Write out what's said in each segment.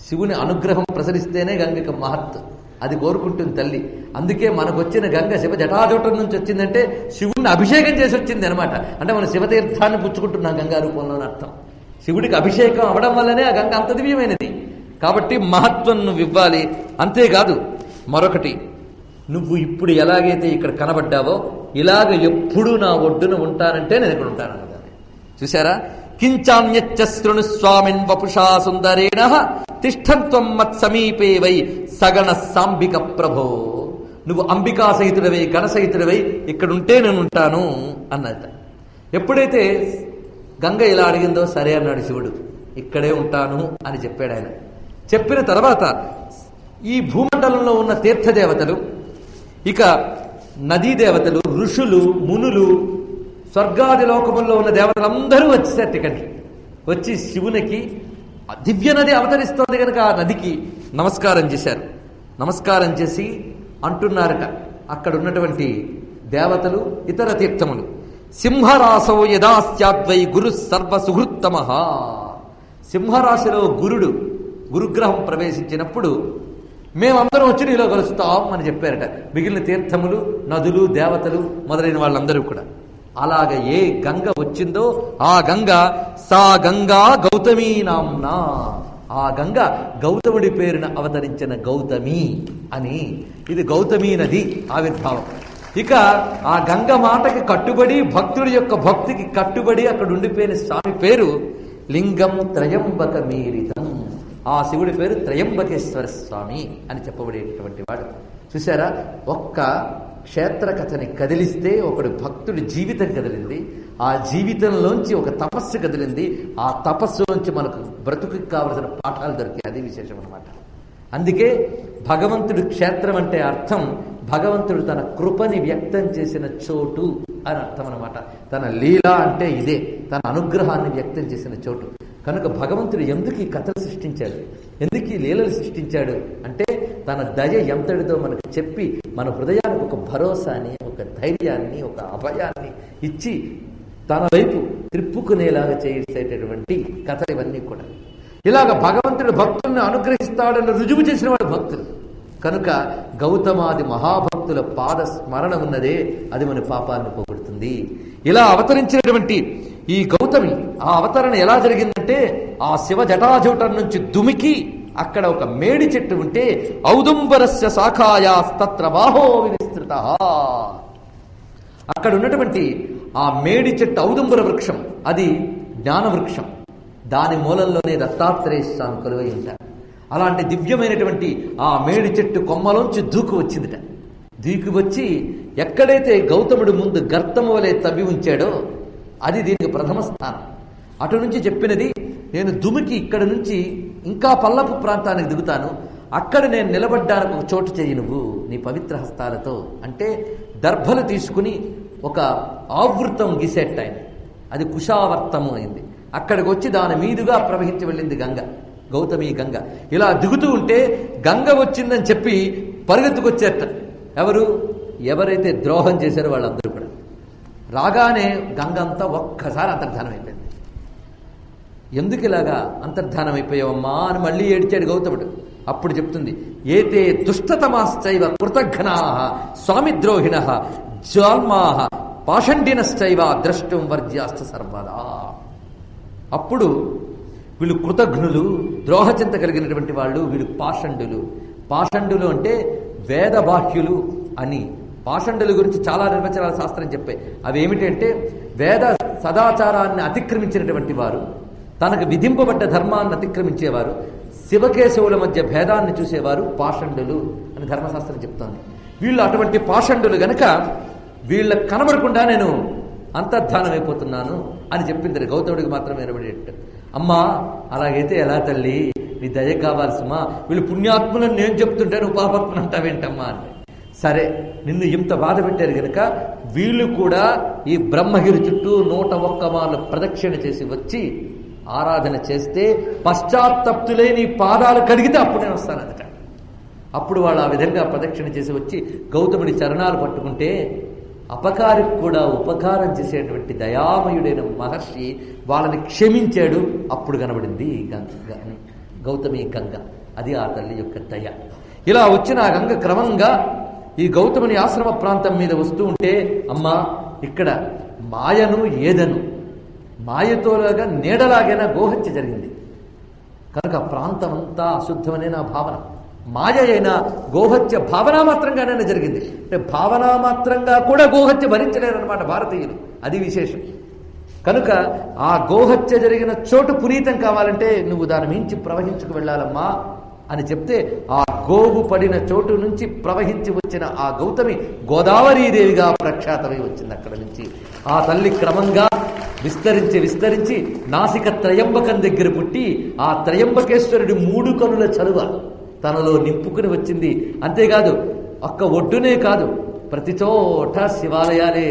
శివుని అనుగ్రహం ప్రసరిస్తేనే గంగకి మహత్ అది కోరుకుంటుంది తల్లి అందుకే మనకు వచ్చిన గంగ శివ జటాజోటం నుంచి వచ్చిందంటే శివుణ్ణి అభిషేకం చేసి వచ్చింది అనమాట అంటే మనం శివతీర్థాన్ని పుచ్చుకుంటున్నాం గంగా రూపంలో అని అర్థం శివుడికి అభిషేకం అవడం వల్లనే ఆ గంగ అంత దివ్యమైనది కాబట్టి మహత్వం నువ్వు ఇవ్వాలి అంతేకాదు మరొకటి నువ్వు ఇప్పుడు ఎలాగైతే ఇక్కడ కనబడ్డావో ఇలాగ ఎప్పుడూ నా ఒడ్డున ఉంటానంటే నేను ఇక్కడ ఉంటాను అన్నదాన్ని చూసారా కించాన్యచ్చ శృణు స్వామిన్ వపుషా సుందరేణ తిష్టంత్వం మత్ సమీపే వై సగణ సాంబిక ప్రభో నువ్వు అంబికా సహితుడవై గణసహితుడవై ఇక్కడ ఉంటే నేను ఉంటాను అన్నది ఎప్పుడైతే గంగ ఇలా అడిగిందో సరే అన్నాడు శివుడు ఇక్కడే ఉంటాను అని చెప్పాడు ఆయన చెప్పిన తర్వాత ఈ భూమండలంలో ఉన్న తీర్థదేవతలు ఇక నదీ దేవతలు ఋషులు మునులు స్వర్గాది లోకముల్లో ఉన్న దేవతలందరూ వచ్చేసారు ఇక్కడికి వచ్చి శివునికి ఆ దివ్య నది అవతరిస్తోంది కనుక ఆ నదికి నమస్కారం చేశారు నమస్కారం చేసి అంటున్నారట అక్కడ ఉన్నటువంటి దేవతలు ఇతర తీర్థములు సింహరాసో యదాస్యాద్వై గురు సర్వ సుహృత్తమ సింహరాశిలో గురుడు గురుగ్రహం ప్రవేశించినప్పుడు మేమందరం వచ్చి నీలో కలుస్తాం అని చెప్పారట మిగిలిన తీర్థములు నదులు దేవతలు మొదలైన వాళ్ళందరూ కూడా అలాగ ఏ గంగ వచ్చిందో ఆ గంగ సా గంగా గౌతమీ నామ్నా ఆ గంగ గౌతముడి పేరున అవతరించిన గౌతమి అని ఇది గౌతమీ నది ఆవిర్భావం ఇక ఆ గంగ మాటకి కట్టుబడి భక్తుడి యొక్క భక్తికి కట్టుబడి అక్కడ ఉండిపోయిన స్వామి పేరు లింగం త్రయంబక మీరితం ఆ శివుడి పేరు త్రయంబకేశ్వర స్వామి అని చెప్పబడేటటువంటి వాడు చూసారా ఒక్క క్షేత్ర కథని కదిలిస్తే ఒకడు భక్తుడి జీవితం కదిలింది ఆ జీవితంలోంచి ఒక తపస్సు కదిలింది ఆ తపస్సులోంచి మనకు బ్రతుకుకి కావలసిన పాఠాలు దొరికాయి అది విశేషం అనమాట అందుకే భగవంతుడి క్షేత్రం అంటే అర్థం భగవంతుడు తన కృపని వ్యక్తం చేసిన చోటు అని అర్థం అనమాట తన లీల అంటే ఇదే తన అనుగ్రహాన్ని వ్యక్తం చేసిన చోటు కనుక భగవంతుడు ఎందుకు ఈ కథలు సృష్టించాడు ఎందుకు ఈ లీలలు సృష్టించాడు అంటే తన దయ ఎంతటిదో మనకు చెప్పి మన హృదయానికి ఒక భరోసాని ఒక ధైర్యాన్ని ఒక అభయాన్ని ఇచ్చి తన వైపు త్రిప్పుకునేలాగా చేసేటటువంటి కథలు ఇవన్నీ కూడా ఇలాగ భగవంతుడు భక్తుల్ని అనుగ్రహిస్తాడని రుజువు చేసిన వాడు భక్తులు కనుక గౌతమాది మహాభక్తుల పాద స్మరణ ఉన్నదే అది మన పాపాన్ని పోగొడుతుంది ఇలా అవతరించినటువంటి ఈ గౌతమి ఆ అవతరణ ఎలా జరిగిందంటే ఆ శివ జటాజూటం నుంచి దుమికి అక్కడ ఒక మేడి చెట్టు ఉంటే ఔదుంబరస్య శాఖాయాస్తత్ర బాహో వినిస్తృత అక్కడ ఉన్నటువంటి ఆ మేడి చెట్టు ఔదుంబర వృక్షం అది జ్ఞాన వృక్షం దాని మూలంలోనే దత్తాత్రేయ స్వామి కొలువై ఉంటారు అలాంటి దివ్యమైనటువంటి ఆ మేడి చెట్టు కొమ్మలోంచి దూకు వచ్చిందిట దూకి వచ్చి ఎక్కడైతే గౌతముడు ముందు గర్తము వలె తవ్వి ఉంచాడో అది దీనికి ప్రథమ స్థానం అటు నుంచి చెప్పినది నేను దుమికి ఇక్కడ నుంచి ఇంకా పల్లపు ప్రాంతానికి దిగుతాను అక్కడ నేను నిలబడ్డానికి ఒక చోటు చేయి నువ్వు నీ పవిత్ర హస్తాలతో అంటే దర్భలు తీసుకుని ఒక ఆవృతం గీసేట ఆయన అది కుషావర్తము అయింది అక్కడికి వచ్చి దాని మీదుగా ప్రవహించి వెళ్ళింది గంగ గౌతమి గంగ ఇలా దిగుతూ ఉంటే గంగ వచ్చిందని చెప్పి పరిగెత్తుకొచ్చేట ఎవరు ఎవరైతే ద్రోహం చేశారో వాళ్ళందరూ కూడా రాగానే గంగ అంతా ఒక్కసారి అంతర్ధానం అయిపోయింది ఎందుకు ఇలాగా అంతర్ధానం అయిపోయావమ్మా అని మళ్ళీ ఏడ్చాడు గౌతముడు అప్పుడు చెప్తుంది ఏతే దుష్టతమాశ్చైవ కృతఘ్నా స్వామిద్రోహిణ జ్వాల్మా పాషండినశ్చైవ ద్రష్టం వర్జ్యాస్త సర్వదా అప్పుడు వీళ్ళు కృతఘ్నులు ద్రోహచింత కలిగినటువంటి వాళ్ళు వీళ్ళు పాషండులు పాషండులు అంటే వేదబాహ్యులు అని పాషండుల గురించి చాలా నిర్వచనాల శాస్త్రం చెప్పాయి అవి ఏమిటంటే వేద సదాచారాన్ని అతిక్రమించినటువంటి వారు తనకు విధింపబడ్డ ధర్మాన్ని అతిక్రమించేవారు శివకేశవుల మధ్య భేదాన్ని చూసేవారు పాషండులు అని ధర్మశాస్త్రం చెప్తోంది వీళ్ళు అటువంటి పాషండులు గనక వీళ్ళ కనబడకుండా నేను అంతర్ధానం అయిపోతున్నాను అని చెప్పింది గౌతముడికి మాత్రమే వినబడేట్టు అమ్మా అలాగైతే ఎలా తల్లి నీ దయ కావాల్సిమా వీళ్ళు పుణ్యాత్ములను నేను చెప్తుంటే నువ్వు పాపాత్మను అంటావేంటమ్మా అని సరే నిన్ను ఇంత బాధ పెట్టారు గనక వీళ్ళు కూడా ఈ బ్రహ్మగిరి చుట్టూ నూట ఒక్క మార్లు ప్రదక్షిణ చేసి వచ్చి ఆరాధన చేస్తే పశ్చాత్తప్తులై నీ పాదాలు కడిగితే అప్పుడు నేను వస్తాను అదట అప్పుడు వాళ్ళు ఆ విధంగా ప్రదక్షిణ చేసి వచ్చి గౌతముడి చరణాలు పట్టుకుంటే అపకారికి కూడా ఉపకారం చేసేటువంటి దయామయుడైన మహర్షి వాళ్ళని క్షమించాడు అప్పుడు కనబడింది గంగ గౌతమి గంగ అది ఆ తల్లి యొక్క దయ ఇలా వచ్చిన ఆ గంగ క్రమంగా ఈ గౌతముని ఆశ్రమ ప్రాంతం మీద వస్తూ ఉంటే అమ్మా ఇక్కడ మాయను ఏదను మాయతోలాగా నీడలాగైనా గోహత్య జరిగింది కనుక ఆ ప్రాంతం అంతా అశుద్ధమనే నా భావన మాయ అయిన గోహత్య భావన మాత్రంగానే జరిగింది అంటే భావన మాత్రంగా కూడా గోహత్య భరించలేరన్నమాట భారతీయులు అది విశేషం కనుక ఆ గోహత్య జరిగిన చోటు పునీతం కావాలంటే నువ్వు దాని మించి ప్రవహించుకు వెళ్ళాలమ్మా అని చెప్తే ఆ గోవు పడిన చోటు నుంచి ప్రవహించి వచ్చిన ఆ గౌతమి గోదావరీదేవిగా ప్రఖ్యాతమై వచ్చింది అక్కడ నుంచి ఆ తల్లి క్రమంగా విస్తరించి విస్తరించి నాసిక త్రయంబకం దగ్గర పుట్టి ఆ త్రయంబకేశ్వరుడి మూడు కనుల చలువ తనలో నింపుకుని వచ్చింది అంతేకాదు ఒక్క ఒడ్డునే కాదు ప్రతి చోట శివాలయాలే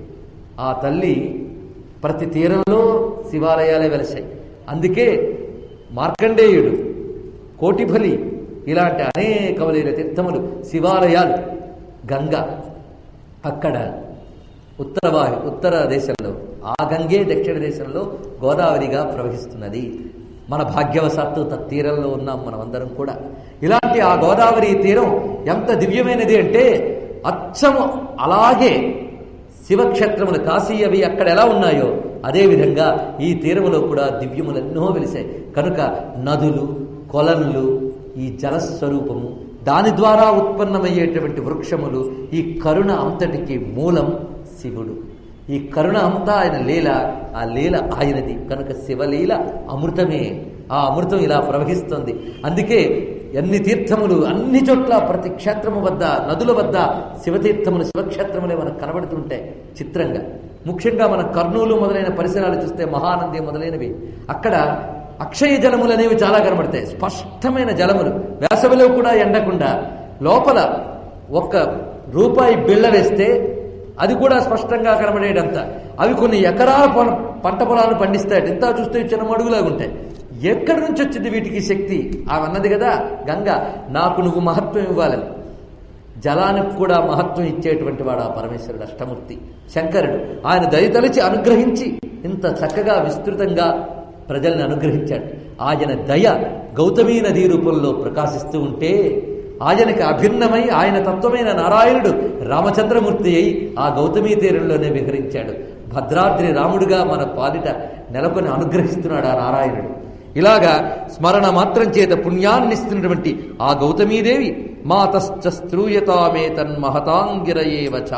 ఆ తల్లి ప్రతి తీరంలో శివాలయాలే వెలసాయి అందుకే మార్కండేయుడు కోటిఫలి ఇలాంటి అనేకములైన తీర్థములు శివాలయాలు గంగ అక్కడ ఉత్తర వాయు ఉత్తర దేశంలో ఆ గంగే దక్షిణ దేశంలో గోదావరిగా ప్రవహిస్తున్నది మన భాగ్యవశాత్తు తీరంలో ఉన్నాం మనమందరం కూడా ఇలాంటి ఆ గోదావరి తీరం ఎంత దివ్యమైనది అంటే అచ్చము అలాగే శివక్షేత్రములు కాశీ అవి అక్కడ ఎలా ఉన్నాయో అదేవిధంగా ఈ తీరములో కూడా దివ్యములెన్నో వెలిశాయి కనుక నదులు కొలన్లు ఈ జలస్వరూపము దాని ద్వారా ఉత్పన్నమయ్యేటువంటి వృక్షములు ఈ కరుణ అంతటికి మూలం శివుడు ఈ కరుణ అంతా ఆయన లీల ఆ లీల ఆయనది కనుక శివలీల అమృతమే ఆ అమృతం ఇలా ప్రవహిస్తుంది అందుకే ఎన్ని తీర్థములు అన్ని చోట్ల ప్రతి క్షేత్రము వద్ద నదుల వద్ద శివతీర్థములు శివక్షేత్రములే మనకు కనబడుతుంటాయి చిత్రంగా ముఖ్యంగా మన కర్నూలు మొదలైన పరిసరాలు చూస్తే మహానంది మొదలైనవి అక్కడ అక్షయ జలములు అనేవి చాలా కనబడతాయి స్పష్టమైన జలములు వేసవిలో కూడా ఎండకుండా లోపల ఒక్క రూపాయి బిళ్ళ వేస్తే అది కూడా స్పష్టంగా కనబడేటంత అవి కొన్ని ఎకరాల పొల పంట పొలాలు పండిస్తాయి ఇంత చూస్తే చిన్న మడుగులాగా ఉంటాయి ఎక్కడి నుంచి వచ్చింది వీటికి శక్తి ఆమె అన్నది కదా గంగ నాకు నువ్వు మహత్వం ఇవ్వాలని జలానికి కూడా మహత్వం ఇచ్చేటువంటి వాడు ఆ పరమేశ్వరుడు అష్టమూర్తి శంకరుడు ఆయన దయతలిచి అనుగ్రహించి ఇంత చక్కగా విస్తృతంగా ప్రజల్ని అనుగ్రహించాడు ఆయన దయ గౌతమీ నదీ రూపంలో ప్రకాశిస్తూ ఉంటే ఆయనకి అభిన్నమై ఆయన తత్వమైన నారాయణుడు రామచంద్రమూర్తి అయి ఆ గౌతమీ తీరంలోనే విహరించాడు భద్రాద్రి రాముడుగా మన పాలిట నెలకొని అనుగ్రహిస్తున్నాడు ఆ నారాయణుడు ఇలాగా స్మరణ మాత్రం చేత పుణ్యాన్నిస్తున్నటువంటి ఆ గౌతమీదేవి మాతశ్చ స్త్రూయతామే తన్మహతాంగిరయేవచ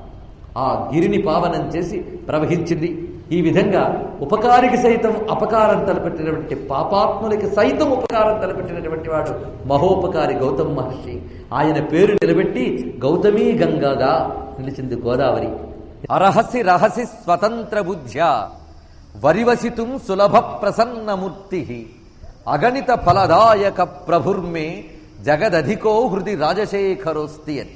ఆ గిరిని పావనం చేసి ప్రవహించింది ఈ విధంగా ఉపకారికి సైతం అపకారం తలపెట్టినటువంటి పాపాత్ములకి సైతం ఉపకారం తలపెట్టినటువంటి వాడు మహోపకారి గౌతమ మహర్షి ఆయన పేరు నిలబెట్టి గౌతమీ గంగగా నిలిచింది గోదావరి అరహసి రహసి స్వతంత్ర బుద్ధ్య వరివసితుం సులభ ప్రసన్నమూర్తి అగణిత ఫలదాయక ప్రభుర్మే జగదధికో హృది రాజశేఖరోస్తి అని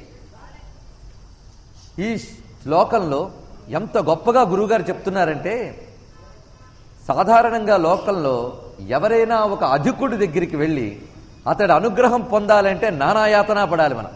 ఈ శ్లోకంలో ఎంత గొప్పగా గురువుగారు చెప్తున్నారంటే సాధారణంగా లోకంలో ఎవరైనా ఒక అధికుడి దగ్గరికి వెళ్ళి అతడి అనుగ్రహం పొందాలంటే నానాయాతన పడాలి మనం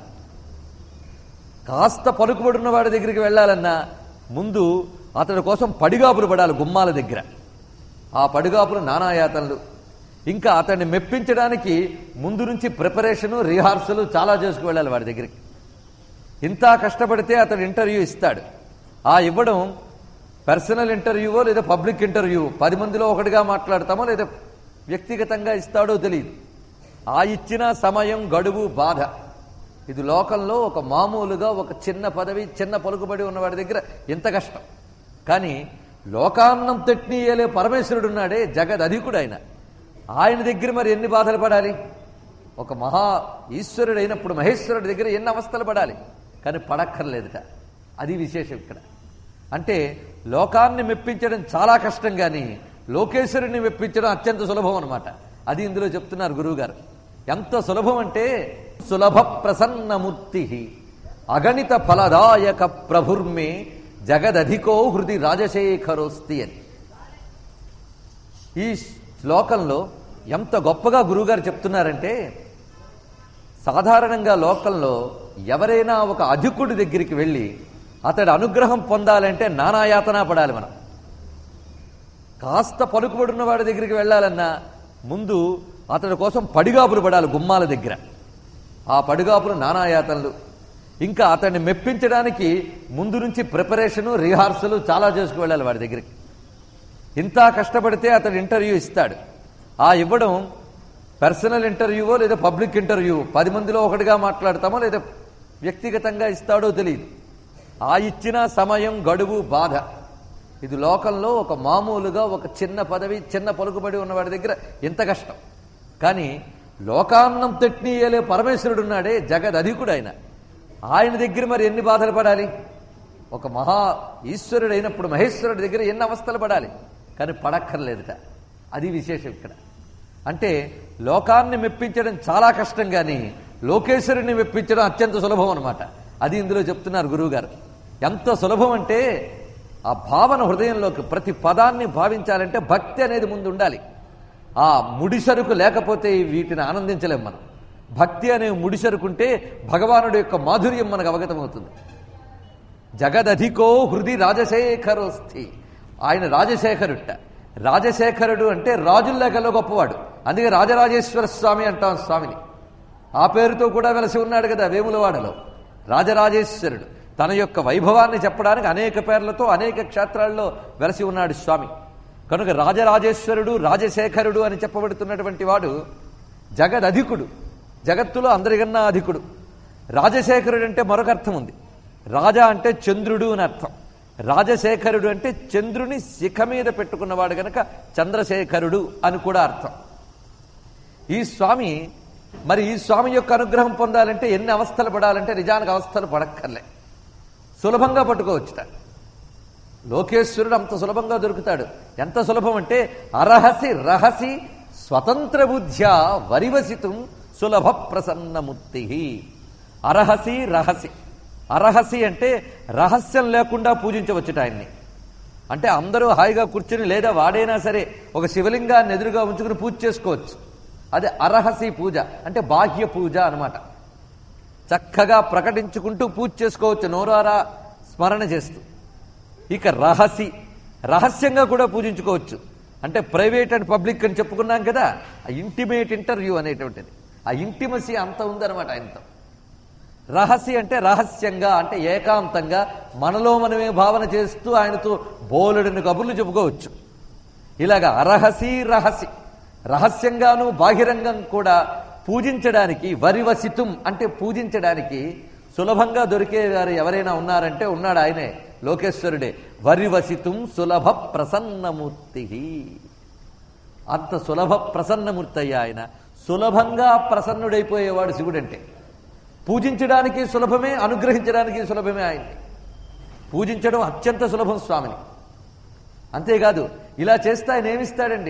కాస్త పలుకుబడున్న వాడి దగ్గరికి వెళ్ళాలన్నా ముందు అతడి కోసం పడిగాపులు పడాలి గుమ్మాల దగ్గర ఆ పడిగాపులు నానాయాతనలు ఇంకా అతన్ని మెప్పించడానికి ముందు నుంచి ప్రిపరేషను రిహార్సల్ చాలా చేసుకు వెళ్ళాలి వాడి దగ్గరికి ఇంత కష్టపడితే అతడు ఇంటర్వ్యూ ఇస్తాడు ఆ ఇవ్వడం పర్సనల్ ఇంటర్వ్యూవో లేదా పబ్లిక్ ఇంటర్వ్యూ పది మందిలో ఒకటిగా మాట్లాడతామో లేదా వ్యక్తిగతంగా ఇస్తాడో తెలియదు ఆ ఇచ్చిన సమయం గడువు బాధ ఇది లోకంలో ఒక మామూలుగా ఒక చిన్న పదవి చిన్న పలుకుబడి ఉన్నవాడి దగ్గర ఎంత కష్టం కానీ లోకాన్నం తట్నీయలే పరమేశ్వరుడు ఉన్నాడే జగద్ అధికుడు ఆయన ఆయన దగ్గర మరి ఎన్ని బాధలు పడాలి ఒక మహా ఈశ్వరుడు అయినప్పుడు మహేశ్వరుడి దగ్గర ఎన్ని అవస్థలు పడాలి కానీ పడక్కర్లేదుట అది విశేషం ఇక్కడ అంటే లోకాన్ని మెప్పించడం చాలా కష్టం కానీ లోకేశ్వరుని మెప్పించడం అత్యంత సులభం అనమాట అది ఇందులో చెప్తున్నారు గురువుగారు ఎంత సులభం అంటే సులభ ప్రసన్నమూర్తి అగణిత ఫలదాయక ప్రభుర్మే జగదధికో హృది రాజశేఖరోస్తి అని ఈ శ్లోకంలో ఎంత గొప్పగా గురువుగారు చెప్తున్నారంటే సాధారణంగా లోకంలో ఎవరైనా ఒక అధికుడి దగ్గరికి వెళ్ళి అతడి అనుగ్రహం పొందాలంటే నానాయాతన పడాలి మనం కాస్త పలుకుబడున్న వాడి దగ్గరికి వెళ్ళాలన్నా ముందు అతడి కోసం పడిగాపులు పడాలి గుమ్మాల దగ్గర ఆ పడిగాపులు నానాయాతనలు ఇంకా అతన్ని మెప్పించడానికి ముందు నుంచి ప్రిపరేషను రిహార్సల్ చాలా చేసుకు వెళ్ళాలి వాడి దగ్గరికి ఇంత కష్టపడితే అతడు ఇంటర్వ్యూ ఇస్తాడు ఆ ఇవ్వడం పర్సనల్ ఇంటర్వ్యూవో లేదా పబ్లిక్ ఇంటర్వ్యూ పది మందిలో ఒకటిగా మాట్లాడతామో లేదా వ్యక్తిగతంగా ఇస్తాడో తెలియదు ఆ ఇచ్చిన సమయం గడువు బాధ ఇది లోకంలో ఒక మామూలుగా ఒక చిన్న పదవి చిన్న పలుకుబడి ఉన్నవాడి దగ్గర ఎంత కష్టం కానీ లోకాన్నం తట్నీయలే పరమేశ్వరుడు ఉన్నాడే జగద్ అధికుడు ఆయన ఆయన దగ్గర మరి ఎన్ని బాధలు పడాలి ఒక మహా ఈశ్వరుడు అయినప్పుడు మహేశ్వరుడి దగ్గర ఎన్ని అవస్థలు పడాలి కానీ పడక్కర్లేదుట అది విశేషం ఇక్కడ అంటే లోకాన్ని మెప్పించడం చాలా కష్టం కానీ లోకేశ్వరుని మెప్పించడం అత్యంత సులభం అనమాట అది ఇందులో చెప్తున్నారు గురువుగారు ఎంత సులభం అంటే ఆ భావన హృదయంలోకి ప్రతి పదాన్ని భావించాలంటే భక్తి అనేది ముందు ఉండాలి ఆ ముడిసరుకు లేకపోతే వీటిని ఆనందించలేం మనం భక్తి అనే ముడిసరుకుంటే భగవానుడి యొక్క మాధుర్యం మనకు అవగతమవుతుంది జగదధికో హృది రాజశేఖరోస్థి ఆయన రాజశేఖరుట రాజశేఖరుడు అంటే రాజుల్లేకల్లో గొప్పవాడు అందుకే రాజరాజేశ్వర స్వామి అంటాం స్వామిని ఆ పేరుతో కూడా వెలసి ఉన్నాడు కదా వేములవాడలో రాజరాజేశ్వరుడు తన యొక్క వైభవాన్ని చెప్పడానికి అనేక పేర్లతో అనేక క్షేత్రాల్లో వెలసి ఉన్నాడు స్వామి కనుక రాజరాజేశ్వరుడు రాజశేఖరుడు అని చెప్పబడుతున్నటువంటి వాడు జగదధికుడు జగత్తులో అందరికన్నా అధికుడు రాజశేఖరుడు అంటే మరొక అర్థం ఉంది రాజా అంటే చంద్రుడు అని అర్థం రాజశేఖరుడు అంటే చంద్రుని శిఖ మీద పెట్టుకున్నవాడు గనక చంద్రశేఖరుడు అని కూడా అర్థం ఈ స్వామి మరి ఈ స్వామి యొక్క అనుగ్రహం పొందాలంటే ఎన్ని అవస్థలు పడాలంటే నిజానికి అవస్థలు పడక్కర్లే సులభంగా పట్టుకోవచ్చుట లోకేశ్వరుడు అంత సులభంగా దొరుకుతాడు ఎంత సులభం అంటే అరహసి రహసి స్వతంత్ర బుద్ధ్యా వరివసితం సులభ ప్రసన్నమూర్తి అరహసి రహసి అరహసి అంటే రహస్యం లేకుండా పూజించవచ్చుట ఆయన్ని అంటే అందరూ హాయిగా కూర్చుని లేదా వాడైనా సరే ఒక శివలింగాన్ని ఎదురుగా ఉంచుకుని పూజ చేసుకోవచ్చు అదే అరహసి పూజ అంటే బాహ్య పూజ అన్నమాట చక్కగా ప్రకటించుకుంటూ పూజ చేసుకోవచ్చు నోరారా స్మరణ చేస్తూ ఇక రహసి రహస్యంగా కూడా పూజించుకోవచ్చు అంటే ప్రైవేట్ అండ్ పబ్లిక్ అని చెప్పుకున్నాం కదా ఆ ఇంటిమేట్ ఇంటర్వ్యూ అనేటువంటిది ఆ ఇంటిమసీ అంత ఉందన్నమాట ఆయనతో రహసి అంటే రహస్యంగా అంటే ఏకాంతంగా మనలో మనమే భావన చేస్తూ ఆయనతో బోలెడిని కబుర్లు చెప్పుకోవచ్చు ఇలాగా అరహసి రహసి రహస్యంగాను బాహిరంగం కూడా పూజించడానికి వరివసితం అంటే పూజించడానికి సులభంగా దొరికేవారు ఎవరైనా ఉన్నారంటే ఉన్నాడు ఆయనే లోకేశ్వరుడే వరివసితం సులభ ప్రసన్నమూర్తి అంత సులభ ప్రసన్నమూర్తి అయ్యా ఆయన సులభంగా ప్రసన్నుడైపోయేవాడు శివుడంటే పూజించడానికి సులభమే అనుగ్రహించడానికి సులభమే ఆయన్ని పూజించడం అత్యంత సులభం స్వామిని అంతేకాదు ఇలా చేస్తే ఆయన ఏమిస్తాడండి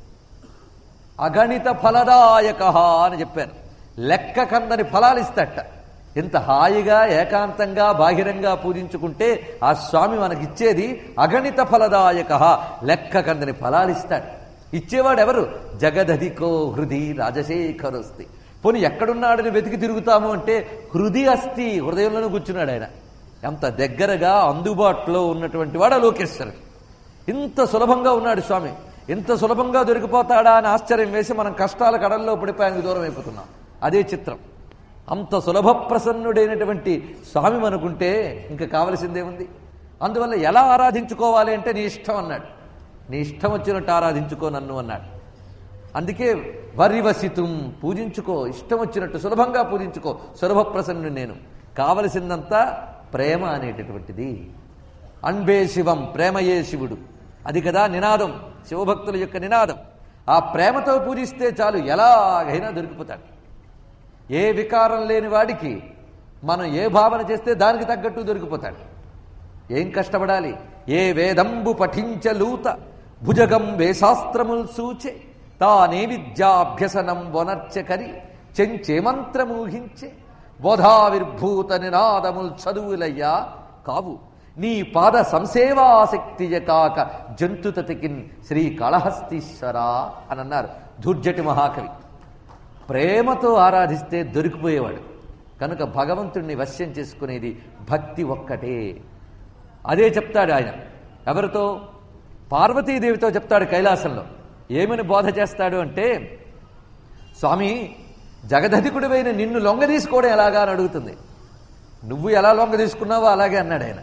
అగణిత ఫలదాయక అని చెప్పారు లెక్క కందని ఫలాలు ఇస్తాట ఎంత హాయిగా ఏకాంతంగా బాహిరంగా పూజించుకుంటే ఆ స్వామి మనకిచ్చేది అగణిత ఫలదాయక లెక్క కందని ఫలాలు ఇస్తాడు ఇచ్చేవాడు ఎవరు జగదధికో హృది రాజశేఖరస్తి పోనీ ఎక్కడున్నాడని వెతికి తిరుగుతాము అంటే హృది అస్థి హృదయంలోనే కూర్చున్నాడు ఆయన ఎంత దగ్గరగా అందుబాటులో ఉన్నటువంటి వాడు లోకేశ్వరుడు ఇంత సులభంగా ఉన్నాడు స్వామి ఇంత సులభంగా దొరికిపోతాడా అని ఆశ్చర్యం వేసి మనం కష్టాల కడల్లో పడిపోయి ఆయనకు దూరం అయిపోతున్నాం అదే చిత్రం అంత సులభ ప్రసన్నుడైనటువంటి స్వామి అనుకుంటే ఇంకా కావలసిందేముంది అందువల్ల ఎలా ఆరాధించుకోవాలి అంటే నీ ఇష్టం అన్నాడు నీ ఇష్టం వచ్చినట్టు ఆరాధించుకో నన్ను అన్నాడు అందుకే వరివసితం పూజించుకో ఇష్టం వచ్చినట్టు సులభంగా పూజించుకో సులభ ప్రసన్నుడు నేను కావలసిందంతా ప్రేమ అనేటటువంటిది అన్బే శివం ప్రేమయే శివుడు అది కదా నినాదం శివభక్తుల యొక్క నినాదం ఆ ప్రేమతో పూజిస్తే చాలు ఎలాగైనా దొరికిపోతాడు ఏ వికారం లేని వాడికి మనం ఏ భావన చేస్తే దానికి తగ్గట్టు దొరికిపోతాడు ఏం కష్టపడాలి ఏ వేదంబు పఠించలూత భుజగం వేశాస్త్రముల్ సూచే తానే విద్యాభ్యసనం వనర్చకరి చెంచే మంత్రమూహించే బోధావిర్భూత నినాదముల్ చదువులయ్యా కావు నీ పాద సంసేవాసక్తియ కాక జంతుతతికిన్ శ్రీ కాళహస్తీశ్వరా అని అన్నారు దుర్జటి మహాకవి ప్రేమతో ఆరాధిస్తే దొరికిపోయేవాడు కనుక భగవంతుణ్ణి వశ్యం చేసుకునేది భక్తి ఒక్కటే అదే చెప్తాడు ఆయన ఎవరితో పార్వతీదేవితో చెప్తాడు కైలాసంలో ఏమని బోధ చేస్తాడు అంటే స్వామి జగదధికుడివైన నిన్ను లొంగ తీసుకోవడం ఎలాగా అని అడుగుతుంది నువ్వు ఎలా లొంగ తీసుకున్నావో అలాగే అన్నాడు ఆయన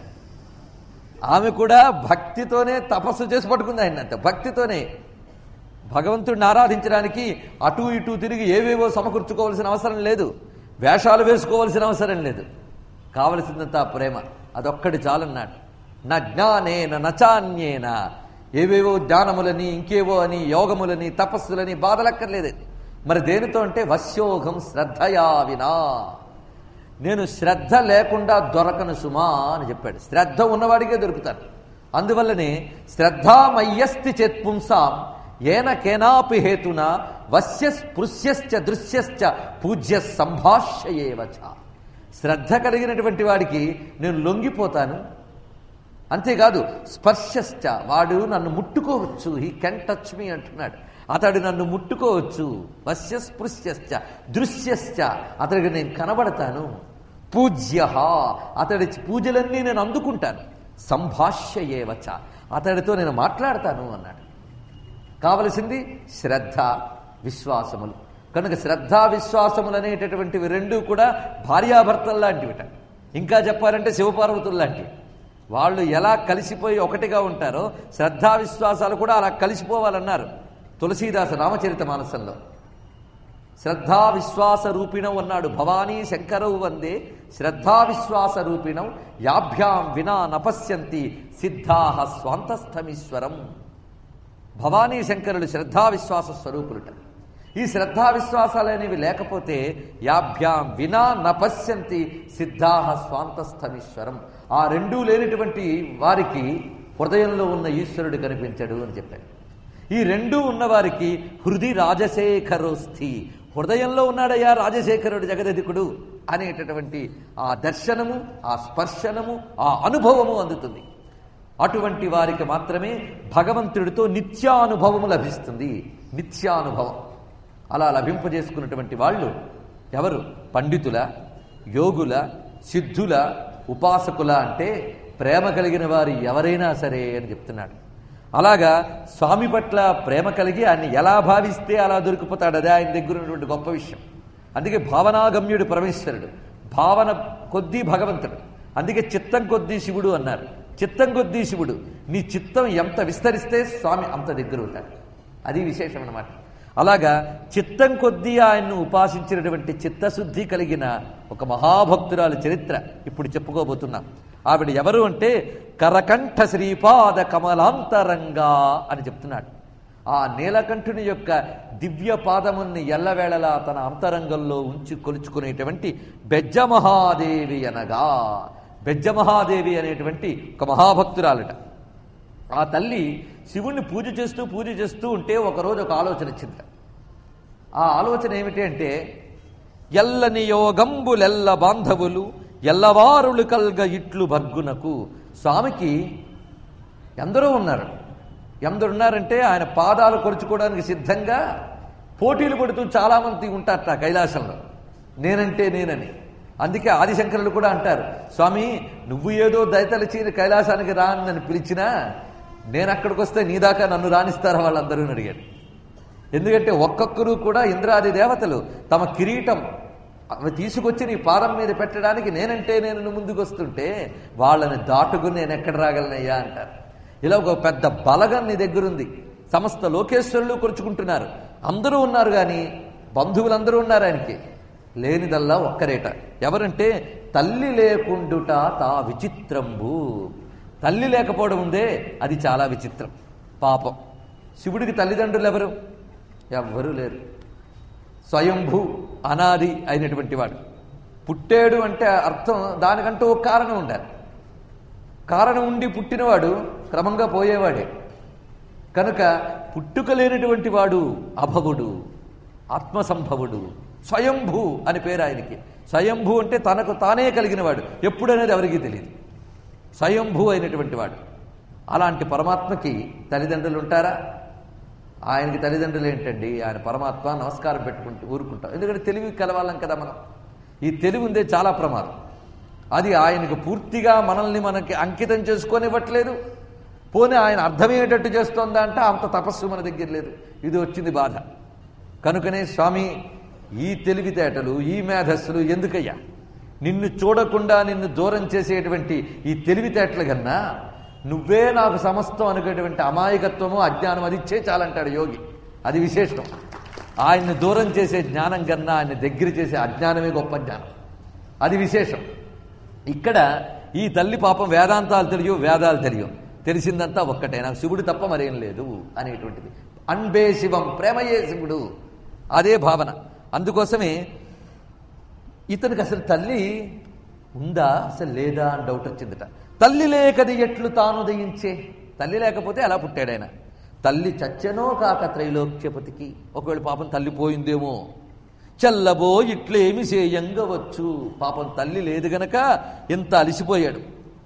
ఆమె కూడా భక్తితోనే తపస్సు చేసి పట్టుకుంది ఆయన అంత భక్తితోనే భగవంతుడిని ఆరాధించడానికి అటు ఇటు తిరిగి ఏవేవో సమకూర్చుకోవాల్సిన అవసరం లేదు వేషాలు వేసుకోవాల్సిన అవసరం లేదు కావలసిందంతా ప్రేమ అదొక్కటి చాలన్నాడు నా జ్ఞానేన నచాన్యేన ఏవేవో జ్ఞానములని ఇంకేవో అని యోగములని తపస్సులని బాధలక్కర్లేదు మరి దేనితో అంటే వశ్యోగం శ్రద్ధయా వినా నేను శ్రద్ధ లేకుండా దొరకను సుమా అని చెప్పాడు శ్రద్ధ ఉన్నవాడికే దొరుకుతాను అందువల్లనే శ్రద్ధామయ్యస్తి చేత్పుంసాం ఏన కేనాపి హేతున వశ్య స్పృశ్యశ్చ దృశ్యశ్చ పూజ్య సంభాష్యేవచ శ్రద్ధ కలిగినటువంటి వాడికి నేను లొంగిపోతాను అంతేకాదు స్పర్శశ్చ వాడు నన్ను ముట్టుకోవచ్చు హీ కెన్ టచ్ మీ అంటున్నాడు అతడు నన్ను ముట్టుకోవచ్చు వశ్య స్పృశ్యశ్చ దృశ్యశ్చ అతడికి నేను కనబడతాను పూజ్య అతడి పూజలన్నీ నేను అందుకుంటాను సంభాష్య ఏవచ అతడితో నేను మాట్లాడతాను అన్నాడు కావలసింది శ్రద్ధ విశ్వాసములు కనుక శ్రద్ధ విశ్వాసములు అనేటటువంటివి రెండూ కూడా భార్యాభర్తలు లాంటివిట ఇంకా చెప్పాలంటే శివపార్వతులు లాంటివి వాళ్ళు ఎలా కలిసిపోయి ఒకటిగా ఉంటారో శ్రద్ధా విశ్వాసాలు కూడా అలా కలిసిపోవాలన్నారు తులసీదాస రామచరిత మానసంలో శ్రద్ధా విశ్వాస రూపిణం అన్నాడు భవానీ శంకరవు వందే శ్రద్ధా విశ్వాస రూపిణం యాభ్యాం వినా నపశ్యంతి సిద్ధా స్వాంతస్థమీశ్వరం భవానీ శంకరులు శ్రద్ధా విశ్వాస స్వరూపులుట ఈ శ్రద్ధా విశ్వాసాలు అనేవి లేకపోతే యాభ్యాం వినా నపశ్యంతి సిద్ధా స్వాంతస్థమీశ్వరం ఆ రెండూ లేనటువంటి వారికి హృదయంలో ఉన్న ఈశ్వరుడు కనిపించడు అని చెప్పాడు ఈ రెండూ ఉన్నవారికి హృది రాజశేఖరోస్థి హృదయంలో ఉన్నాడయ్యా రాజశేఖరుడు జగదధికుడు అనేటటువంటి ఆ దర్శనము ఆ స్పర్శనము ఆ అనుభవము అందుతుంది అటువంటి వారికి మాత్రమే భగవంతుడితో నిత్యానుభవము లభిస్తుంది నిత్యానుభవం అలా లభింపజేసుకున్నటువంటి వాళ్ళు ఎవరు పండితుల యోగుల సిద్ధుల ఉపాసకుల అంటే ప్రేమ కలిగిన వారు ఎవరైనా సరే అని చెప్తున్నాడు అలాగా స్వామి పట్ల ప్రేమ కలిగి ఆయన్ని ఎలా భావిస్తే అలా దొరికిపోతాడు అదే ఆయన దగ్గర ఉన్నటువంటి గొప్ప విషయం అందుకే భావనాగమ్యుడు పరమేశ్వరుడు భావన కొద్దీ భగవంతుడు అందుకే చిత్తం కొద్దీ శివుడు అన్నారు చిత్తం కొద్దీ శివుడు నీ చిత్తం ఎంత విస్తరిస్తే స్వామి అంత దగ్గర ఉంటాడు అది విశేషం అన్నమాట అలాగా చిత్తం కొద్దీ ఆయన్ను ఉపాసించినటువంటి చిత్తశుద్ధి కలిగిన ఒక మహాభక్తురాలు చరిత్ర ఇప్పుడు చెప్పుకోబోతున్నాం ఆవిడ ఎవరు అంటే కరకంఠ శ్రీపాద కమలాంతరంగా అని చెప్తున్నాడు ఆ నీలకంఠుని యొక్క దివ్య పాదముల్ని ఎల్లవేళలా తన అంతరంగంలో ఉంచి కొలుచుకునేటువంటి బెజ్జమహాదేవి అనగా బెజ్జమహాదేవి అనేటువంటి ఒక మహాభక్తురాలట ఆ తల్లి శివుణ్ణి పూజ చేస్తూ పూజ చేస్తూ ఉంటే ఒకరోజు ఒక ఆలోచన వచ్చింది ఆ ఆలోచన ఏమిటి అంటే ఎల్లని యోగంబులెల్ల బాంధవులు ఎల్లవారులు కల్గ ఇట్లు భర్గునకు స్వామికి ఎందరో ఉన్నారు ఎందరున్నారంటే ఆయన పాదాలు కొరుచుకోవడానికి సిద్ధంగా పోటీలు పడుతూ చాలామంది ఉంటారట కైలాసంలో నేనంటే నేనని అందుకే ఆదిశంకరులు కూడా అంటారు స్వామి నువ్వు ఏదో దయతలచి కైలాసానికి రా అని నన్ను పిలిచినా నేను అక్కడికి వస్తే నీ దాకా నన్ను రాణిస్తారా వాళ్ళందరూ అని అడిగాడు ఎందుకంటే ఒక్కొక్కరు కూడా ఇంద్రాది దేవతలు తమ కిరీటం అవి తీసుకొచ్చి నీ పాదం మీద పెట్టడానికి నేనంటే నేను ముందుకు వస్తుంటే వాళ్ళని దాటుకుని నేను ఎక్కడ రాగలనయ్యా అంటారు ఇలా ఒక పెద్ద బలగం నీ దగ్గరుంది సమస్త లోకేశ్వరులు కొరుచుకుంటున్నారు అందరూ ఉన్నారు కానీ బంధువులందరూ ఉన్నారు ఆయనకి లేనిదల్లా ఒక్కరేట ఎవరంటే తల్లి లేకుండుట తా విచిత్రంబు తల్లి లేకపోవడం ఉందే అది చాలా విచిత్రం పాపం శివుడికి తల్లిదండ్రులు ఎవరు ఎవ్వరూ లేరు స్వయంభూ అనాది అయినటువంటి వాడు పుట్టాడు అంటే అర్థం దానికంటూ ఒక కారణం ఉండాలి కారణం ఉండి పుట్టినవాడు క్రమంగా పోయేవాడే కనుక పుట్టుక లేనటువంటి వాడు అభవుడు ఆత్మసంభవుడు స్వయంభూ అని పేరు ఆయనకి స్వయంభూ అంటే తనకు తానే కలిగినవాడు ఎప్పుడనేది ఎవరికీ తెలియదు స్వయంభూ అయినటువంటి వాడు అలాంటి పరమాత్మకి తల్లిదండ్రులు ఉంటారా ఆయనకి తల్లిదండ్రులు ఏంటండి ఆయన పరమాత్మ నమస్కారం పెట్టుకుంటూ ఊరుకుంటాం ఎందుకంటే తెలివి కలవాలం కదా మనం ఈ తెలివి ఉందే చాలా ప్రమాదం అది ఆయనకు పూర్తిగా మనల్ని మనకి అంకితం చేసుకొనివ్వట్లేదు పోనీ ఆయన అర్థమయ్యేటట్టు చేస్తోందా అంటే అంత తపస్సు మన దగ్గర లేదు ఇది వచ్చింది బాధ కనుకనే స్వామి ఈ తెలివితేటలు ఈ మేధస్సులు ఎందుకయ్యా నిన్ను చూడకుండా నిన్ను దూరం చేసేటువంటి ఈ తెలివితేటల కన్నా నువ్వే నాకు సమస్తం అనుకునేటువంటి అమాయకత్వము అజ్ఞానం అది ఇచ్చే చాలంటాడు యోగి అది విశేషం ఆయన్ని దూరం చేసే జ్ఞానం కన్నా ఆయన్ని దగ్గర చేసే అజ్ఞానమే గొప్ప జ్ఞానం అది విశేషం ఇక్కడ ఈ తల్లి పాపం వేదాంతాలు తెలియవు వేదాలు తెలియవు తెలిసిందంతా ఒక్కటే నాకు శివుడు తప్ప మరేం లేదు అనేటువంటిది అన్బే శివం ప్రేమయే శివుడు అదే భావన అందుకోసమే ఇతనికి అసలు తల్లి ఉందా అసలు లేదా అని డౌట్ వచ్చిందట తల్లి లేకది ఎట్లు తాను దయించే తల్లి లేకపోతే అలా పుట్టాడాయన తల్లి చచ్చెనో కాక త్రైలోక్యపతికి ఒకవేళ పాపం తల్లి పోయిందేమో చల్లబో ఇట్లేమి చేయంగవచ్చు పాపం తల్లి లేదు గనక ఇంత అలిసిపోయాడు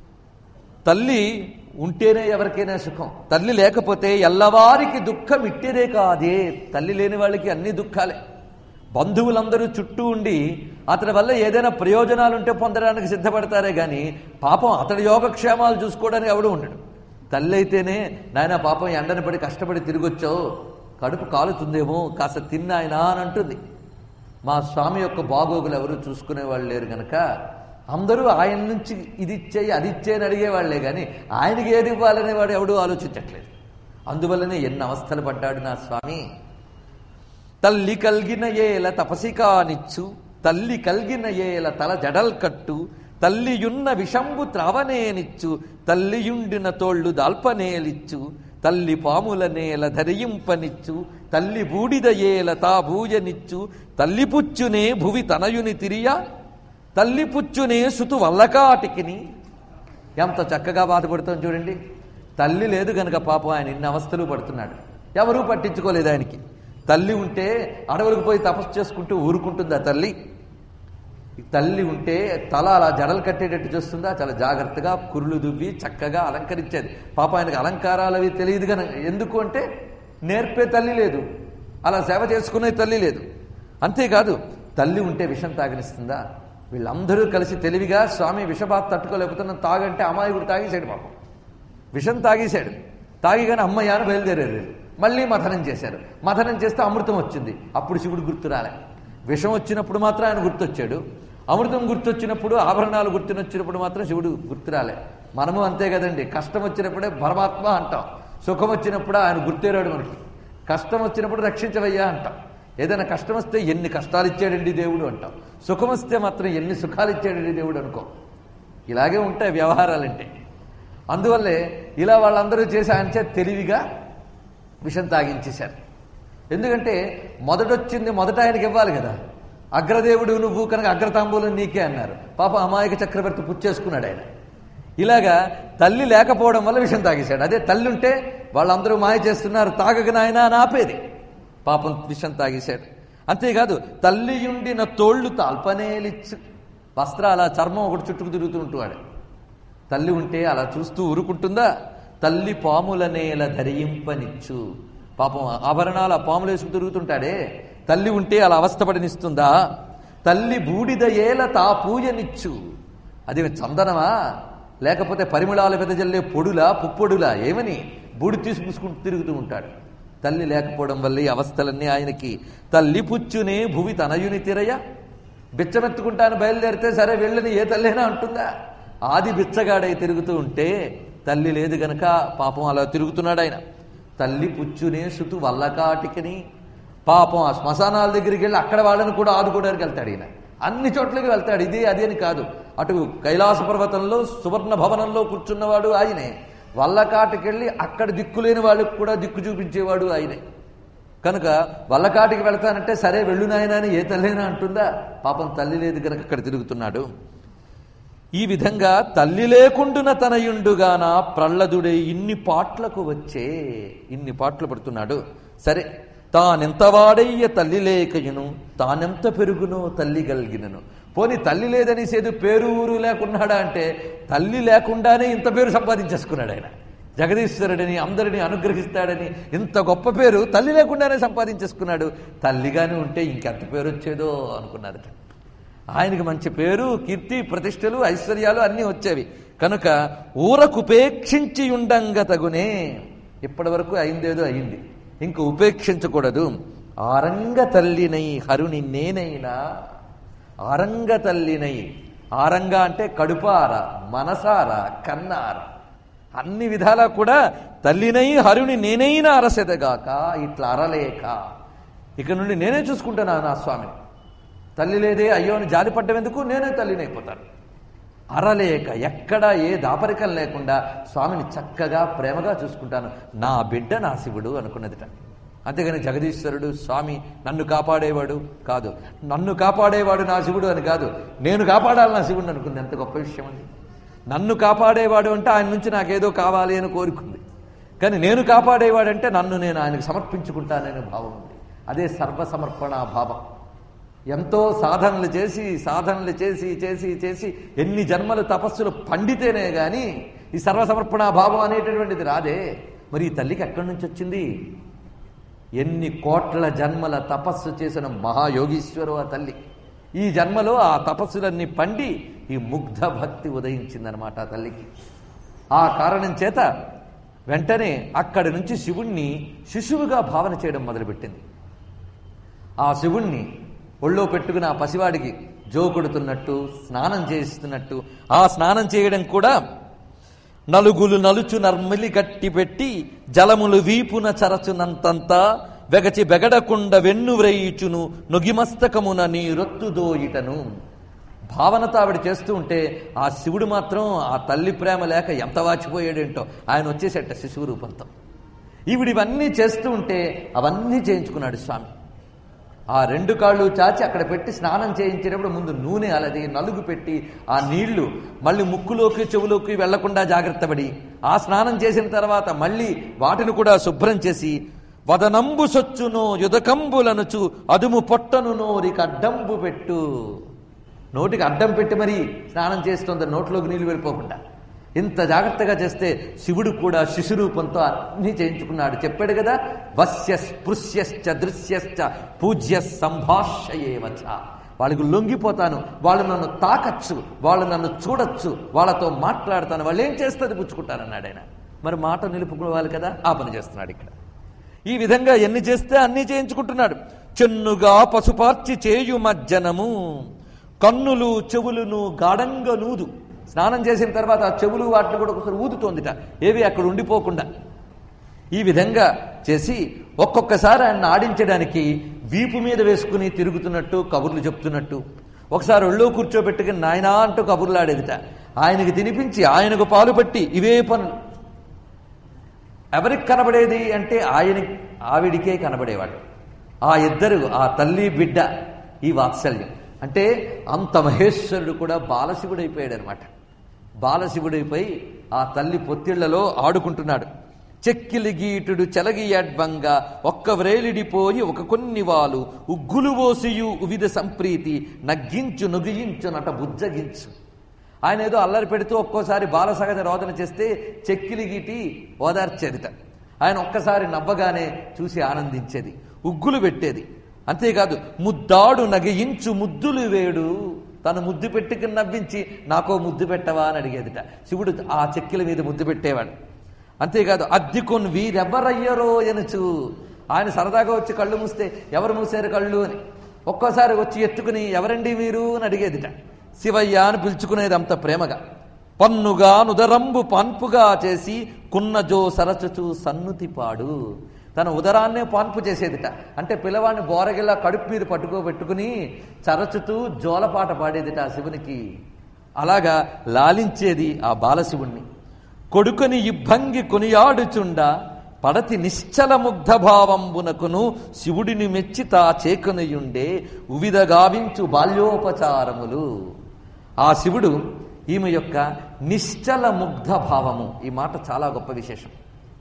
తల్లి ఉంటేనే ఎవరికైనా సుఖం తల్లి లేకపోతే ఎల్లవారికి దుఃఖం ఇట్టేదే కాదే తల్లి లేని వాళ్ళకి అన్ని దుఃఖాలే బంధువులందరూ చుట్టూ ఉండి అతని వల్ల ఏదైనా ప్రయోజనాలుంటే పొందడానికి సిద్ధపడతారే కానీ పాపం అతడి యోగక్షేమాలు చూసుకోవడానికి ఎవడు ఉండడు తల్లి అయితేనే నాయన పాపం ఎండని పడి కష్టపడి తిరిగొచ్చావు కడుపు కాలుతుందేమో కాస్త తిన్నాయనా అని అంటుంది మా స్వామి యొక్క బాగోగులు ఎవరు చూసుకునే వాళ్ళు లేరు గనక అందరూ ఆయన నుంచి ఇది ఇచ్చేయి అది ఇచ్చేయని అడిగేవాళ్లే కానీ ఆయనకి ఏది ఇవ్వాలనే వాడు ఎవడూ ఆలోచించట్లేదు అందువల్లనే ఎన్ని అవస్థలు పడ్డాడు నా స్వామి తల్లి కల్గిన ఏల తపసికానిచ్చు తల్లి కల్గిన ఏల తల జడల్ కట్టు తల్లియున్న విషంబు త్రావనేనిచ్చు తల్లియుండిన తోళ్ళు దాల్పనేలిచ్చు తల్లి పాముల నేల ధరింపనిచ్చు తల్లి బూడిద ఏల తా భూజనిచ్చు తల్లి పుచ్చునే భువి తనయుని తిరియ తల్లి పుచ్చునే సుతు వల్లకాటికిని ఎంత చక్కగా బాధపడుతాం చూడండి తల్లి లేదు గనక పాపం ఆయన ఇన్ని అవస్థలు పడుతున్నాడు ఎవరూ పట్టించుకోలేదు ఆయనకి తల్లి ఉంటే అడవులకు పోయి తపస్సు చేసుకుంటూ ఊరుకుంటుందా తల్లి ఈ తల్లి ఉంటే తల అలా జడలు కట్టేటట్టు చూస్తుందా చాలా జాగ్రత్తగా కురులు దువ్వి చక్కగా అలంకరించేది పాప ఆయనకు అలంకారాలు అవి తెలియదు కనుక ఎందుకు అంటే నేర్పే తల్లి లేదు అలా సేవ చేసుకునే తల్లి లేదు అంతేకాదు తల్లి ఉంటే విషం తాగనిస్తుందా వీళ్ళందరూ కలిసి తెలివిగా స్వామి విషబాధ తట్టుకోలేకపోతున్న తాగంటే అమాయకుడు తాగేశాడు పాపం విషం తాగేశాడు తాగిగానే అమ్మయ్యాను బయలుదేరారు మళ్ళీ మథనం చేశారు మథనం చేస్తే అమృతం వచ్చింది అప్పుడు శివుడు గుర్తు రాలే విషం వచ్చినప్పుడు మాత్రం ఆయన గుర్తొచ్చాడు అమృతం గుర్తొచ్చినప్పుడు ఆభరణాలు గుర్తునొచ్చినప్పుడు మాత్రం శివుడు గుర్తు రాలే మనము అంతే కదండి కష్టం వచ్చినప్పుడే పరమాత్మ అంటాం సుఖం వచ్చినప్పుడు ఆయన గుర్తేరాడు మనకి కష్టం వచ్చినప్పుడు రక్షించవయ్యా అంటాం ఏదైనా కష్టం వస్తే ఎన్ని కష్టాలు ఇచ్చాడండి దేవుడు అంటాం సుఖం వస్తే మాత్రం ఎన్ని సుఖాలు ఇచ్చాడండి దేవుడు అనుకో ఇలాగే ఉంటాయి వ్యవహారాలంటే అందువల్లే ఇలా వాళ్ళందరూ చేసి ఆయన చేత తెలివిగా విషం తాగించేశారు ఎందుకంటే మొదటొచ్చింది మొదట ఆయనకి ఇవ్వాలి కదా అగ్రదేవుడు నువ్వు కనుక అగ్రతాంబూలం నీకే అన్నారు పాప అమాయక చక్రవర్తి పుచ్చేసుకున్నాడు ఆయన ఇలాగా తల్లి లేకపోవడం వల్ల విషం తాగేశాడు అదే తల్లి ఉంటే వాళ్ళందరూ మాయ చేస్తున్నారు తాగక నాయనా అని ఆపేది పాపం విషం తాగేశాడు అంతేకాదు తల్లియుండిన తోళ్ళు తాల్పనేలిచ్చు వస్త్రాల చర్మం ఒకటి చుట్టుకు తిరుగుతూ ఉంటువాడు తల్లి ఉంటే అలా చూస్తూ ఊరుకుంటుందా తల్లి పాముల నేల ధరింపనిచ్చు పాపం ఆభరణాలు ఆ పాములు వేసుకు తిరుగుతుంటాడే తల్లి ఉంటే అలా అవస్థపడనిస్తుందా తల్లి బూడిద ఏల తా పూజనిచ్చు అది చందనమా లేకపోతే పరిమళాలు వెదజల్లే పొడులా పుప్పొడులా ఏమని బూడి తీసి పూసుకుంటూ తిరుగుతూ ఉంటాడు తల్లి లేకపోవడం వల్ల ఈ అవస్థలన్నీ ఆయనకి తల్లి పుచ్చునే భువి తనయుని తిరయ బిచ్చమెత్తుకుంటాను బయలుదేరితే సరే వెళ్ళని ఏ తల్లైనా అంటుందా ఆది బిచ్చగాడై తిరుగుతూ ఉంటే తల్లి లేదు గనక పాపం అలా తిరుగుతున్నాడు ఆయన తల్లి పుచ్చునే సుతు వల్లకాటికని పాపం ఆ శ్మశానాల దగ్గరికి వెళ్ళి అక్కడ వాళ్ళని కూడా ఆదుకోవడానికి వెళ్తాడు ఈయన అన్ని చోట్లకి వెళ్తాడు ఇది అది అని కాదు అటు కైలాస పర్వతంలో సువర్ణ భవనంలో కూర్చున్నవాడు ఆయనే వల్లకాటికెళ్ళి అక్కడ దిక్కులేని వాళ్ళకి కూడా దిక్కు చూపించేవాడు ఆయనే కనుక వల్లకాటికి వెళ్తానంటే సరే వెళ్ళు నాయనా అని ఏ తల్లైనా అంటుందా పాపం తల్లి లేదు కనుక అక్కడ తిరుగుతున్నాడు ఈ విధంగా తల్లి లేకుండున తనయుండుగాన ప్రహ్లదుడే ఇన్ని పాట్లకు వచ్చే ఇన్ని పాటలు పడుతున్నాడు సరే తానెంత వాడయ్య తల్లి లేకయును తానెంత పెరుగునో తల్లి కలిగినను పోని తల్లి లేదనేసేది పేరు ఊరు లేకున్నాడా అంటే తల్లి లేకుండానే ఇంత పేరు సంపాదించేసుకున్నాడు ఆయన జగదీశ్వరుడిని అందరిని అనుగ్రహిస్తాడని ఇంత గొప్ప పేరు తల్లి లేకుండానే సంపాదించేసుకున్నాడు తల్లిగానే ఉంటే ఇంకెంత పేరు వచ్చేదో అనుకున్నారట ఆయనకి మంచి పేరు కీర్తి ప్రతిష్టలు ఐశ్వర్యాలు అన్నీ వచ్చేవి కనుక ఊరకుపేక్షించి ఉండంగ తగునే ఇప్పటి వరకు అయిందేదో అయింది ఇంక ఉపేక్షించకూడదు ఆరంగ తల్లినై హరుని నేనైనా ఆరంగ తల్లినై ఆరంగ అంటే కడుపార మనసార కన్నార అన్ని విధాలా కూడా తల్లినై హరుని నేనైనా అరసెదగాక ఇట్లా అరలేక ఇక నుండి నేనే చూసుకుంటాను నా స్వామిని తల్లి లేదే అయ్యో అని జాలిపడ్డం ఎందుకు నేనే తల్లినైపోతాను అరలేక ఎక్కడ ఏ దాపరికం లేకుండా స్వామిని చక్కగా ప్రేమగా చూసుకుంటాను నా బిడ్డ నా శివుడు అనుకున్నదిట అంతేగాని జగదీశ్వరుడు స్వామి నన్ను కాపాడేవాడు కాదు నన్ను కాపాడేవాడు నా శివుడు అని కాదు నేను కాపాడాలి నా శివుడు అనుకుంది ఎంత గొప్ప విషయం అండి నన్ను కాపాడేవాడు అంటే ఆయన నుంచి నాకేదో కావాలి అని కోరుకుంది కానీ నేను కాపాడేవాడంటే నన్ను నేను ఆయనకు సమర్పించుకుంటాననే భావం ఉంది అదే సర్వసమర్పణ భావం ఎంతో సాధనలు చేసి సాధనలు చేసి చేసి చేసి ఎన్ని జన్మలు తపస్సులు పండితేనే గాని ఈ సర్వసమర్పణ భావం అనేటటువంటిది రాదే మరి ఈ తల్లికి ఎక్కడి నుంచి వచ్చింది ఎన్ని కోట్ల జన్మల తపస్సు చేసిన మహాయోగీశ్వరు ఆ తల్లి ఈ జన్మలో ఆ తపస్సులన్నీ పండి ఈ ముగ్ధ భక్తి ఉదయించిందనమాట ఆ తల్లికి ఆ కారణం చేత వెంటనే అక్కడి నుంచి శివుణ్ణి శిశువుగా భావన చేయడం మొదలుపెట్టింది ఆ శివుణ్ణి ఒళ్ళో పెట్టుకుని ఆ పసివాడికి జోకొడుతున్నట్టు స్నానం చేస్తున్నట్టు ఆ స్నానం చేయడం కూడా నలుగులు నలుచు నర్మిలి గట్టి పెట్టి జలములు వీపున చరచునంతంతా వెగచి బెగడకుండ వెన్ను వ్రేయిచును నొగిమస్తకమున నీ రొత్తుదోయిటను భావనతో ఆవిడ చేస్తూ ఉంటే ఆ శివుడు మాత్రం ఆ తల్లి ప్రేమ లేక ఎంత వాచిపోయాడేంటో ఆయన వచ్చేసేట శిశువు రూపంతో ఈవిడ ఇవన్నీ చేస్తూ ఉంటే అవన్నీ చేయించుకున్నాడు స్వామి ఆ రెండు కాళ్ళు చాచి అక్కడ పెట్టి స్నానం చేయించేటప్పుడు ముందు నూనె అలది నలుగు పెట్టి ఆ నీళ్లు మళ్ళీ ముక్కులోకి చెవులోకి వెళ్లకుండా జాగ్రత్త పడి ఆ స్నానం చేసిన తర్వాత మళ్ళీ వాటిని కూడా శుభ్రం చేసి వదనంబు సొచ్చునో యుదకంబులనుచు అదుము పొట్టను నోరికి అడ్డంబు పెట్టు నోటికి అడ్డం పెట్టి మరీ స్నానం చేస్తుంది నోట్లోకి నీళ్లు వెళ్ళిపోకుండా ఇంత జాగ్రత్తగా చేస్తే శివుడు కూడా శిశురూపంతో అన్ని చేయించుకున్నాడు చెప్పాడు కదా వస్య స్పృశ్యశ్చ దృశ్యశ్చ పూజ్య సంభాషయేవచ వాళ్ళకి లొంగిపోతాను వాళ్ళు నన్ను తాకచ్చు వాళ్ళు నన్ను చూడొచ్చు వాళ్ళతో మాట్లాడతాను వాళ్ళు ఏం చేస్తుంది పుచ్చుకుంటానన్నాడు ఆయన మరి మాట నిలుపుకోవాలి కదా ఆ పని చేస్తున్నాడు ఇక్కడ ఈ విధంగా ఎన్ని చేస్తే అన్ని చేయించుకుంటున్నాడు చెన్నుగా పసుపార్చి చేయు మజ్జనము కన్నులు చెవులును గాఢంగా నూదు స్నానం చేసిన తర్వాత ఆ చెవులు వాటిని కూడా ఒకసారి ఊదుతోందిట ఏవి అక్కడ ఉండిపోకుండా ఈ విధంగా చేసి ఒక్కొక్కసారి ఆయన ఆడించడానికి వీపు మీద వేసుకుని తిరుగుతున్నట్టు కబుర్లు చెప్తున్నట్టు ఒకసారి ఒళ్ళో కూర్చోబెట్టుకుని నాయనా అంటూ కబుర్లు ఆడేదిట ఆయనకి తినిపించి ఆయనకు పాలు పట్టి ఇవే పనులు ఎవరికి కనబడేది అంటే ఆయన ఆవిడికే కనబడేవాడు ఆ ఇద్దరు ఆ తల్లి బిడ్డ ఈ వాత్సల్యం అంటే అంత మహేశ్వరుడు కూడా బాలశివుడైపోయాడు అనమాట బాలశివుడైపోయి ఆ తల్లి పొత్తిళ్లలో ఆడుకుంటున్నాడు చెక్కిలి గీటుడు చెలగియడ్వంగా ఒక్క వ్రేలిడిపోయి ఒక కొన్ని వాలు ఉగ్గులు ఓసియు ఉవిధ సంప్రీతి నగ్గించు నుగియించు నట బుజ్జగించు ఆయన ఏదో అల్లరి పెడుతూ ఒక్కోసారి బాలసహజ రోదన చేస్తే చెక్కిలి గీటి ఓదార్చేదిట ఆయన ఒక్కసారి నవ్వగానే చూసి ఆనందించేది ఉగ్గులు పెట్టేది అంతేకాదు ముద్దాడు నగియించు ముద్దులు వేడు తను ముద్దు పెట్టుకుని నవ్వించి నాకో ముద్దు పెట్టవా అని అడిగేదిట శివుడు ఆ చెక్కిల మీద ముద్దు పెట్టేవాడు అంతేకాదు అద్దికొన్ వీరెవ్వరయ్యరో ఎనుచు ఆయన సరదాగా వచ్చి కళ్ళు మూస్తే ఎవరు మూసారు కళ్ళు అని ఒక్కోసారి వచ్చి ఎత్తుకుని ఎవరండి మీరు అని అడిగేదిట శివయ్య అని పిలుచుకునేది అంత ప్రేమగా పన్నుగా నుదరంబు పాన్పుగా చేసి కున్నజో సరచుచు సన్నుతిపాడు తన ఉదరాన్నే పాన్పు చేసేదిట అంటే పిల్లవాడిని బోరగిలా కడుపు మీద పట్టుకోబెట్టుకుని చరచుతూ జోలపాట పాడేదిట ఆ శివునికి అలాగా లాలించేది ఆ బాలశివుణ్ణి కొడుకుని ఇబ్బంగి కొనియాడుచుండ పడతి నిశ్చల ముగ్ధ భావంబునకును శివుడిని మెచ్చి తా చేకొనియుండే ఉవిధ గావించు బాల్యోపచారములు ఆ శివుడు ఈమె యొక్క నిశ్చల ముగ్ధ భావము ఈ మాట చాలా గొప్ప విశేషం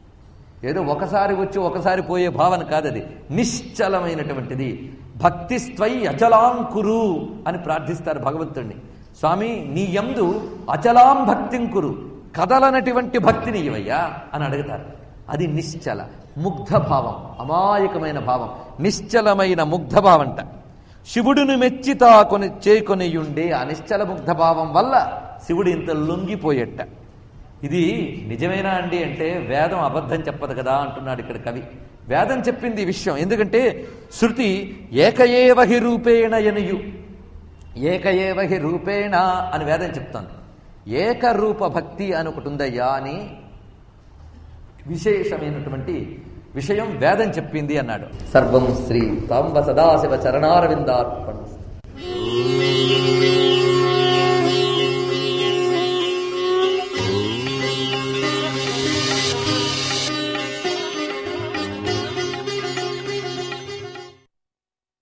ఏదో ఒకసారి వచ్చి ఒకసారి పోయే భావన కాదది నిశ్చలమైనటువంటిది భక్తిస్త్వై అచలాంకురు అని ప్రార్థిస్తారు భగవంతుణ్ణి స్వామి నీ యందు అచలాం భక్తింకురు కదలనటువంటి భక్తిని ఇవయ్యా అని అడుగుతారు అది నిశ్చల ముగ్ధ భావం అమాయకమైన భావం నిశ్చలమైన ముగ్ధ భావంట శివుడును మెచ్చితా కొని చేకొనియుండే ఆ నిశ్చల ముగ్ధ భావం వల్ల శివుడు ఇంత లొంగిపోయేట ఇది నిజమేనా అండి అంటే వేదం అబద్ధం చెప్పదు కదా అంటున్నాడు ఇక్కడ కవి వేదం చెప్పింది ఈ విషయం ఎందుకంటే శృతి ఏకయేవ హి రూపేణ ఎనుయు ఏకయేవ హి రూపేణ అని వేదం చెప్తాను ఏకరూప భక్తి అని ఒకటి ఉందయ్యా అని విశేషమైనటువంటి విషయం వేదం చెప్పింది అన్నాడు సర్వం శ్రీ తాంబ సదాశివ చరణారవిందార్పణ